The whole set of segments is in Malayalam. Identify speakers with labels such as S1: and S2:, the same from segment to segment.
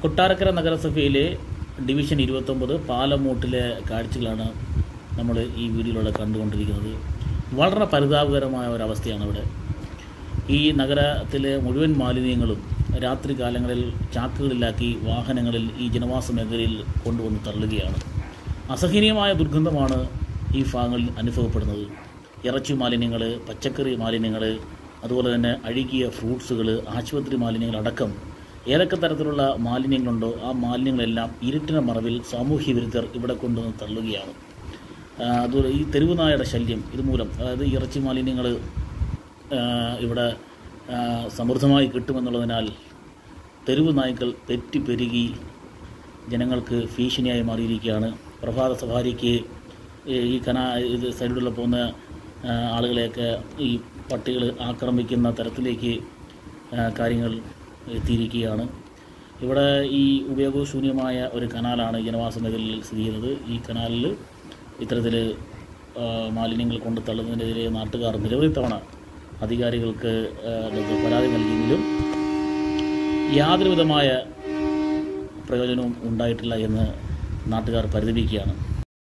S1: കൊട്ടാരക്കര നഗരസഭയിലെ ഡിവിഷൻ ഇരുപത്തൊമ്പത് പാലമൂട്ടിലെ കാഴ്ചകളാണ് നമ്മൾ ഈ വീഡിയോയിലൂടെ കണ്ടുകൊണ്ടിരിക്കുന്നത് വളരെ പരിതാപകരമായ ഒരവസ്ഥയാണ് ഇവിടെ ഈ നഗരത്തിലെ മുഴുവൻ മാലിന്യങ്ങളും രാത്രി കാലങ്ങളിൽ ചാക്കുകളിലാക്കി വാഹനങ്ങളിൽ ഈ ജനവാസ മേഖലയിൽ കൊണ്ടുവന്ന് തള്ളുകയാണ് അസഹനീയമായ ദുർഗന്ധമാണ് ഈ ഭാഗങ്ങളിൽ അനുഭവപ്പെടുന്നത് ഇറച്ചി മാലിന്യങ്ങൾ പച്ചക്കറി മാലിന്യങ്ങൾ അതുപോലെ തന്നെ അഴുകിയ ഫ്രൂട്ട്സുകൾ ആശുപത്രി മാലിന്യങ്ങളടക്കം ഏതൊക്കെ തരത്തിലുള്ള മാലിന്യങ്ങളുണ്ടോ ആ മാലിന്യങ്ങളെല്ലാം ഇരുട്ടിന മറവിൽ സാമൂഹ്യ വിരുദ്ധർ ഇവിടെ കൊണ്ടുവന്ന് തള്ളുകയാണ് ആ, അതുപോലെ ഈ തെരുവ് നായയുടെ ശല്യം ഇതുമൂലം അതായത് ഇറച്ചി മാലിന്യങ്ങൾ ഇവിടെ ആ, സമൃദ്ധമായി കിട്ടുമെന്നുള്ളതിനാൽ തെരുവ് നായ്ക്കൾ പെരുകി ജനങ്ങൾക്ക് ഭീഷണിയായി മാറിയിരിക്കുകയാണ് പ്രഭാത സഫാരിക്ക് ഈ ഈ കനാ ഇത് സൈഡിലുള്ള പോകുന്ന ആ, ആളുകളെയൊക്കെ ഈ പട്ടികൾ ആക്രമിക്കുന്ന തരത്തിലേക്ക് ആ, കാര്യങ്ങൾ എത്തിയിരിക്കുകയാണ് ഇവിടെ ഈ ഉപയോഗശൂന്യമായ ഒരു കനാലാണ് ഈ ജനവാസ മേഖലയിൽ സ്ഥിതി ചെയ്യുന്നത് ഈ കനാലിൽ ഇത്തരത്തിൽ ആ, മാലിന്യങ്ങൾ കൊണ്ട് തള്ളുന്നതിനെതിരെ നാട്ടുകാർ നിരവധി തവണ അധികാരികൾക്ക് ആ, ഇത് പരാതി നൽകിയെങ്കിലും യാതൊരു വിധമായ പ്രയോജനവും ഉണ്ടായിട്ടില്ല എന്ന് നാട്ടുകാർ പരിതപിക്കുകയാണ്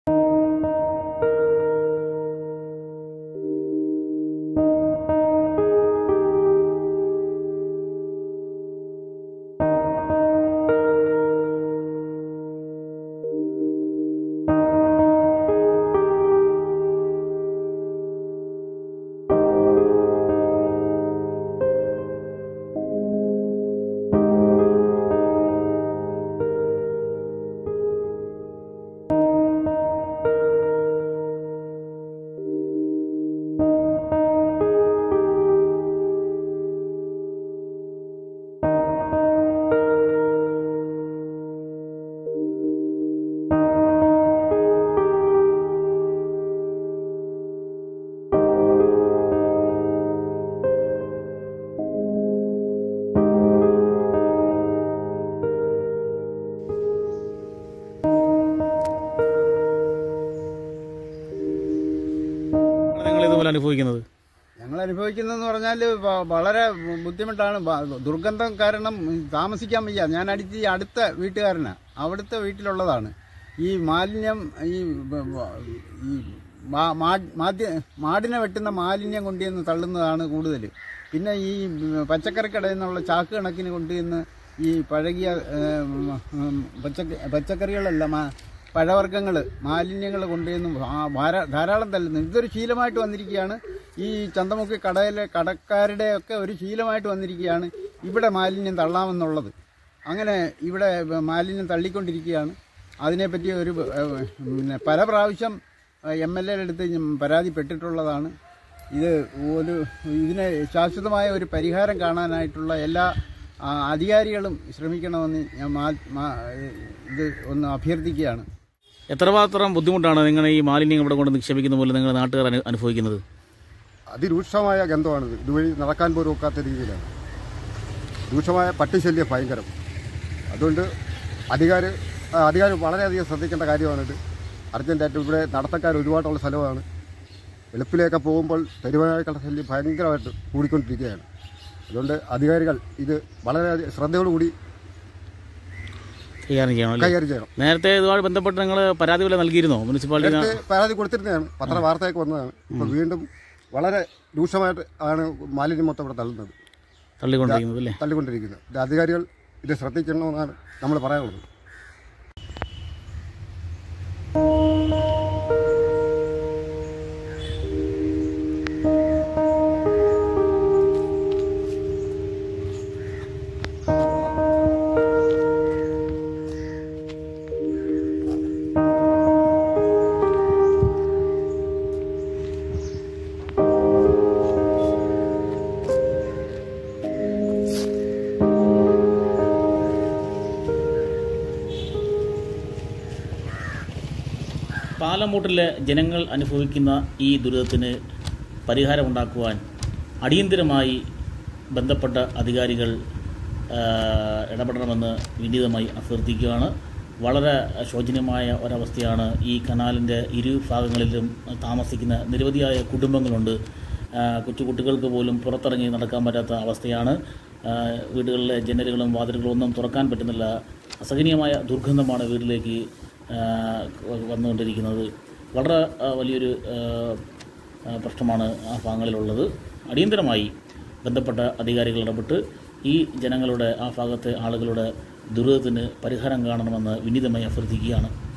S1: നിങ്ങൾ ഇതുപോലെ അനുഭവിക്കുന്നത്
S2: ഞങ്ങൾ അനുഭവിക്കുന്നതെന്ന് പറഞ്ഞാൽ വ- വളരെ ബുദ്ധിമുട്ടാണ് വ- ദുർഗന്ധം കാരണം താമസിക്കാൻ വയ്യ ഞാൻ അടിച്ച് ഈ അടുത്ത വീട്ടുകാരനാണ് അവിടുത്തെ വീട്ടിലുള്ളതാണ് ഈ മാലിന്യം ഈ ബ- ബ- ഈ മാ- മാ- മാധ്യ- മാടിനെ വെട്ടുന്ന മാലിന്യം കൊണ്ടുവന്ന് തള്ളുന്നതാണ് കൂടുതൽ പിന്നെ ഈ പച്ചക്കറിക്കടയിൽ നിന്നുള്ള ചാക്ക് കണക്കിന് കൊണ്ടുവന്ന് ഈ പഴകിയ ഏം, ഉം, പച്ചക്ക പച്ചക്കറികളല്ല മാ- പഴവർഗ്ഗങ്ങൾ മാലിന്യങ്ങൾ കൊണ്ടുവന്ന് ആ ധാരാ- ധാരാളം തല്ലുന്നു ഇതൊരു ശീലമായിട്ട് വന്നിരിക്കുകയാണ് ഈ ചന്തമുക്കി കടയിലെ കടക്കാരുടെ ഒക്കെ ഒരു ശീലമായിട്ട് വന്നിരിക്കുകയാണ് ഇവിടെ മാലിന്യം തള്ളാമെന്നുള്ളത് അങ്ങനെ ഇവിടെ മാലിന്യം തള്ളിക്കൊണ്ടിരിക്കുകയാണ് അതിനെപ്പറ്റി ഒരു ഏഹ്, പിന്നെ പല പ്രാവശ്യം എം എൽ എയുടെ അടുത്ത് ഞാൻ പരാതിപ്പെട്ടിട്ടുള്ളതാണ് ഇത് ഒരു ഇതിന് ശാശ്വതമായ ഒരു പരിഹാരം കാണാനായിട്ടുള്ള എല്ലാ ആ, അധികാരികളും ശ്രമിക്കണമെന്ന് ഞാൻ മാ- മാ- ഇത് ഒന്ന് അഭ്യർത്ഥിക്കുകയാണ്
S1: എത്രമാത്രം ബുദ്ധിമുട്ടാണ് നിങ്ങൾ ഈ മാലിന്യം ഇവിടെ കൊണ്ട് നിക്ഷേപിക്കുന്ന പോലെ നിങ്ങൾ നാട്ടുകാർ അനു- അനുഭവിക്കുന്നത്
S3: അതിരൂക്ഷമായ ഗന്ധമാണിത് ഇതുവഴി നടക്കാൻ പോലും ഒക്കാത്ത രീതിയിലാണ് രൂക്ഷമായ പട്ടിശല്യം ഭയങ്കരം അതുകൊണ്ട് അധികാര അധികാരം വളരെയധികം ശ്രദ്ധിക്കേണ്ട കാര്യമാണിത് അർജൻറ്റായിട്ട് ഇവിടെ നടത്തക്കാർ ഒരുപാടുള്ള സ്ഥലമാണ് വെളുപ്പിലേക്ക് പോകുമ്പോൾ തെരുവുനായ്ക്കളുടെ ശല്യം ഭയങ്കരമായിട്ട് കൂടിക്കൊണ്ടിരിക്കുകയാണ് അതുകൊണ്ട് അധികാരികൾ ഇത് വളരെയധികം ശ്രദ്ധയോടുകൂടി
S1: കൈകാര്യം ചെയ്യണം അല്ലേ
S3: കൈകാര്യം ചെയ്യണം
S1: നേരത്തെ ഇതുമായി ബന്ധപ്പെട്ട് നിങ്ങൾ പരാതി വല്ല നൽകിയിരുന്നോ മുനിസിപ്പാലിറ്റി
S3: നേരത്തെ പരാതി കൊടുത്തിരുന്നതാണ് പത്ര വാർത്തയൊക്കെ വന്നതാണ് ഇപ്പോൾ വീണ്ടും വളരെ രൂക്ഷമായിട്ട് ആണ് മാലിന്യം മൊത്തം ഇവിടെ തള്ളുന്നത്
S1: തള്ളിക്കൊണ്ടിരിക്കുന്നത് അല്ലേ
S3: തള്ളിക്കൊണ്ടിരിക്കുന്നത് ഇത് അധികാരികൾ ഇത് ശ്രദ്ധിക്കണമെന്നാണ് നമ്മൾ പറയാനുള്ളത്
S1: പാലമൂട്ടിലെ ജനങ്ങൾ അനുഭവിക്കുന്ന ഈ ദുരിതത്തിന് പരിഹാരമുണ്ടാക്കുവാൻ അടിയന്തിരമായി ബന്ധപ്പെട്ട അധികാരികൾ ആ, ഇടപെടണമെന്ന് വിനീതമായി അഭ്യർത്ഥിക്കുകയാണ് വളരെ ശോചനീയമായ ഒരവസ്ഥയാണ് ഈ കനാലിൻ്റെ ഇരു ഭാഗങ്ങളിലും താമസിക്കുന്ന നിരവധിയായ കുടുംബങ്ങളുണ്ട് ആ, കൊച്ചുകുട്ടികൾക്ക് പോലും പുറത്തിറങ്ങി നടക്കാൻ പറ്റാത്ത അവസ്ഥയാണ് ആ, വീടുകളിലെ ജനലുകളും വാതിലുകളും ഒന്നും തുറക്കാൻ പറ്റുന്നില്ല അസഹനീയമായ ദുർഗന്ധമാണ് വീട്ടിലേക്ക് ആ, വന്നുകൊണ്ടിരിക്കുന്നത് വളരെ ആ, വലിയൊരു ആ, ആ, പ്രശ്നമാണ് ആ ഭാഗങ്ങളിലുള്ളത് അടിയന്തരമായി ബന്ധപ്പെട്ട അധികാരികൾ ഇടപെട്ട് ഈ ജനങ്ങളുടെ ആ ഭാഗത്തെ ആളുകളുടെ ദുരിതത്തിന് പരിഹാരം കാണണമെന്ന് വിനീതമായി അഭ്യർത്ഥിക്കുകയാണ്